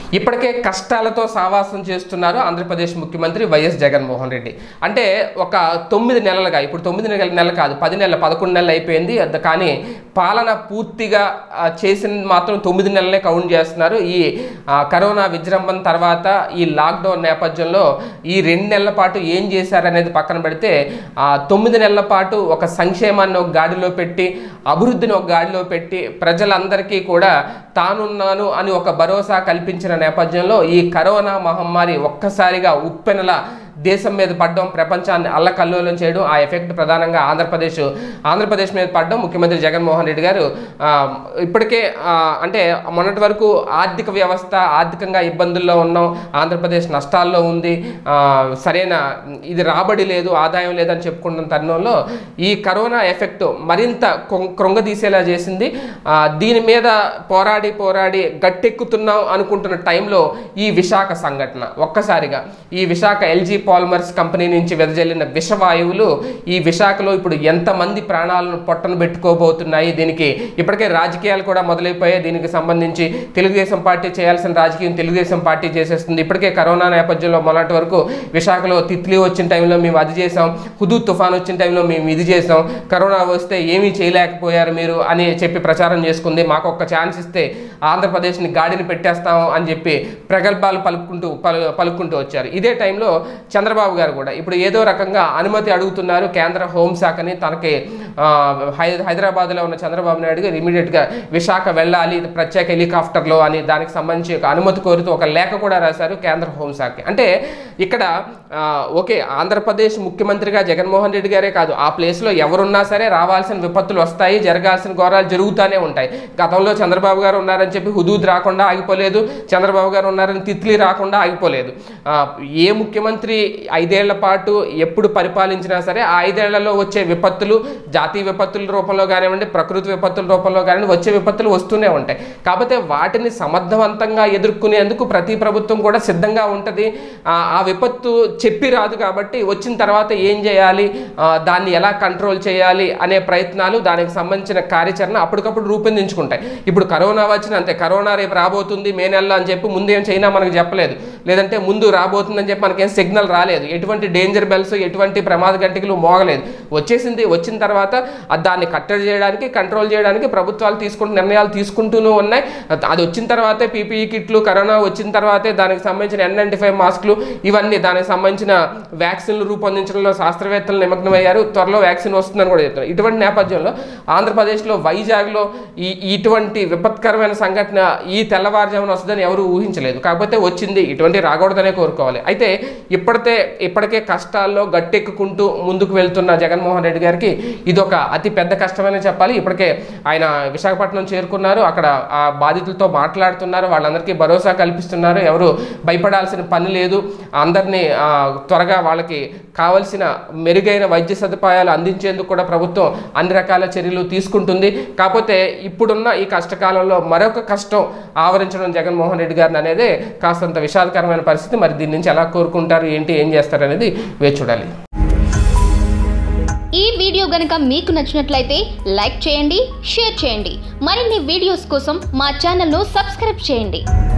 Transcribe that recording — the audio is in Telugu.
ఇప్పటికే కష్టాలతో సావాసం చేస్తున్నారు ఆంధ్రప్రదేశ్ ముఖ్యమంత్రి వైఎస్ జగన్మోహన్ రెడ్డి అంటే ఒక తొమ్మిది నెలలుగా ఇప్పుడు తొమ్మిది నెలల నెలలు కాదు పది నెలలు పదకొండు నెలలు అయిపోయింది అద- కానీ పాలన పూర్తిగా ఆ, చేసిన మాత్రం తొమ్మిది నెలలే కౌంట్ చేస్తున్నారు ఈ ఆ, కరోనా విజృంభణ తర్వాత ఈ లాక్డౌన్ నేపథ్యంలో ఈ రెండు నెలల పాటు ఏం చేశారనేది పక్కన పెడితే ఆ, తొమ్మిది నెలల పాటు ఒక సంక్షేమాన్ని ఒక గాడిలో పెట్టి అభివృద్ధిని ఒక గాడిలో పెట్టి ప్రజలందరికీ కూడా తానున్నాను అని ఒక భరోసా కల్పించిన నేపథ్యంలో ఈ కరోనా మహమ్మారి ఒక్కసారిగా ఉప్పెనలా దేశం మీద పడడం ప్రపంచాన్ని అల్లకల్లోలం చేయడం ఆ ఎఫెక్ట్ ప్రధానంగా ఆంధ్రప్రదేశ్ ఆంధ్రప్రదేశ్ మీద పడడం ముఖ్యమంత్రి జగన్మోహన్ రెడ్డి గారు ఆ, ఇప్పటికే ఆ, అంటే మొన్నటి వరకు ఆర్థిక వ్యవస్థ ఆర్థికంగా ఇబ్బందుల్లో ఉన్నాం ఆంధ్రప్రదేశ్ నష్టాల్లో ఉంది ఆ, సరైన ఇది రాబడి లేదు ఆదాయం లేదని చెప్పుకుంటున్న తరుణంలో ఈ కరోనా ఎఫెక్ట్ మరింత కొం- కృంగదీసేలా చేసింది ఆ, దీని మీద పోరాడి పోరాడి గట్టెక్కుతున్నాం అనుకుంటున్న టైంలో ఈ విశాఖ సంఘటన ఒక్కసారిగా ఈ విశాఖ ఎల్జీ పాలిమర్స్ కంపెనీ నుంచి వెదజల్లిన విషవాయువులు ఈ విశాఖలో ఇప్పుడు ఎంతమంది ప్రాణాలను పొట్టను పెట్టుకోబోతున్నాయి దీనికి ఇప్పటికే రాజకీయాలు కూడా మొదలైపోయాయి దీనికి సంబంధించి తెలుగుదేశం పార్టీ చేయాల్సిన రాజకీయం తెలుగుదేశం పార్టీ చేసేస్తుంది ఇప్పటికే కరోనా నేపథ్యంలో మొన్నటి వరకు విశాఖలో తిత్లీ వచ్చిన టైంలో మేము అది చేసాం హుదూ తుఫాన్ వచ్చిన టైంలో మేము ఇది చేసాం కరోనా వస్తే ఏమీ చేయలేకపోయారు మీరు అని చెప్పి ప్రచారం చేసుకుంది మాకు ఒక్క ఛాన్స్ ఇస్తే ఆంధ్రప్రదేశ్ని గాడిని పెట్టేస్తాం అని చెప్పి ప్రగల్భాలు పలుకుంటూ పలు పలుకుంటూ వచ్చారు ఇదే టైంలో చంద్రబాబు గారు కూడా ఇప్పుడు ఏదో రకంగా అనుమతి అడుగుతున్నారు కేంద్ర హోంశాఖని తనకి ఆ, హై హైదరాబాద్లో ఉన్న చంద్రబాబు నాయుడు గారు ఇమీడియట్గా విశాఖ వెళ్ళాలి ఇది ప్రత్యేక హెలికాప్టర్లో అని దానికి సంబంధించి ఒక అనుమతి కోరుతూ ఒక లేఖ కూడా రాశారు కేంద్ర హోంశాఖకి అంటే ఇక్కడ ఆ, ఓకే ఆంధ్రప్రదేశ్ ముఖ్యమంత్రిగా జగన్మోహన్ రెడ్డి గారే కాదు ఆ ప్లేస్లో ఎవరున్నా సరే రావాల్సిన విపత్తులు వస్తాయి జరగాల్సిన ఘోరాలు జరుగుతూనే ఉంటాయి గతంలో చంద్రబాబు గారు ఉన్నారని చెప్పి హుదూద్ రాకుండా ఆగిపోలేదు చంద్రబాబు గారు ఉన్నారని తిత్లీ రాకుండా ఆగిపోలేదు ఆ, ఏ ముఖ్యమంత్రి ఐదేళ్ల పాటు ఎప్పుడు పరిపాలించినా సరే ఆ ఐదేళ్లలో వచ్చే విపత్తులు జాతీయ విపత్తుల రూపంలో కానివ్వండి ప్రకృతి విపత్తుల రూపంలో కానివ్వండి వచ్చే విపత్తులు వస్తూనే ఉంటాయి కాకపోతే వాటిని సమర్థవంతంగా ఎదుర్కొనేందుకు ప్రతి ప్రభుత్వం కూడా సిద్ధంగా ఉంటుంది ఆ ఆ విపత్తు చెప్పి రాదు కాబట్టి వచ్చిన తర్వాత ఏం చేయాలి ఆ, దాన్ని ఎలా కంట్రోల్ చేయాలి అనే ప్రయత్నాలు దానికి సంబంధించిన కార్యాచరణ అప్పటికప్పుడు రూపొందించుకుంటాయి ఇప్పుడు కరోనా వచ్చిన అంతే కరోనా రేపు రాబోతుంది మే నెలలో అని చెప్పి ముందేం చైనా మనకు చెప్పలేదు లేదంటే ముందు రాబోతుందని చెప్పి మనకేం సిగ్నల్ రాలేదు ఎటువంటి డేంజర్ బెల్స్ ఎటువంటి ప్రమాద గంటికలు మోగలేదు వచ్చేసింది వచ్చిన తర్వాత అది దాన్ని కట్టడి చేయడానికి కంట్రోల్ చేయడానికి ప్రభుత్వాలు తీసుకుంటున్న నిర్ణయాలు తీసుకుంటూనే ఉన్నాయి అది వచ్చిన తర్వాతే పీపీఈ కిట్లు కరోనా వచ్చిన తర్వాతే దానికి సంబంధించిన ఎన్ నైంటీ ఫైవ్ మాస్కులు ఇవన్నీ దానికి సంబంధించిన వ్యాక్సిన్లు రూపొందించడంలో శాస్త్రవేత్తలు నిమగ్నమయ్యారు త్వరలో వ్యాక్సిన్ వస్తుందని కూడా చెప్తున్నారు ఇటువంటి నేపథ్యంలో ఆంధ్రప్రదేశ్లో వైజాగ్లో ఈ ఇటువంటి విపత్కరమైన సంఘటన ఈ తెల్లవారుజామున వస్తుందని ఎవరు ఊహించలేదు కాకపోతే వచ్చింది ఇటువంటి రాకూడదనే కోరుకోవాలి అయితే ఇప్పటితే ఇప్పటికే కష్టాల్లో గట్టెక్కుకుంటూ ముందుకు వెళ్తున్న జగన్మోహన్ రెడ్డి గారికి ఇదొక అతి పెద్ద కష్టమని చెప్పాలి ఇప్పటికే ఆయన విశాఖపట్నం చేరుకున్నారు అక్కడ ఆ బాధితులతో మాట్లాడుతున్నారు వాళ్ళందరికీ భరోసా కల్పిస్తున్నారు ఎవరు భయపడాల్సిన పని లేదు అందరినీ ఆ, త్వరగా వాళ్ళకి కావలసిన మెరుగైన వైద్య సదుపాయాలు అందించేందుకు కూడా ప్రభుత్వం అన్ని రకాల చర్యలు తీసుకుంటుంది కాకపోతే ఇప్పుడున్న ఈ కష్టకాలంలో మరొక కష్టం ఆవరించడం జగన్మోహన్ రెడ్డి గారిని అనేది కాస్తంత విషాదకరమైన పరిస్థితి మరి దీని నుంచి ఎలా కోరుకుంటారు ఏంటి ఏం చేస్తారు అనేది వేచి చూడాలి ఈ వీడియో గనుక మీకు నచ్చినట్లయితే లైక్ చేయండి షేర్ చేయండి మరిన్ని వీడియోస్ కోసం మా ఛానల్ను సబ్స్క్రైబ్ చేయండి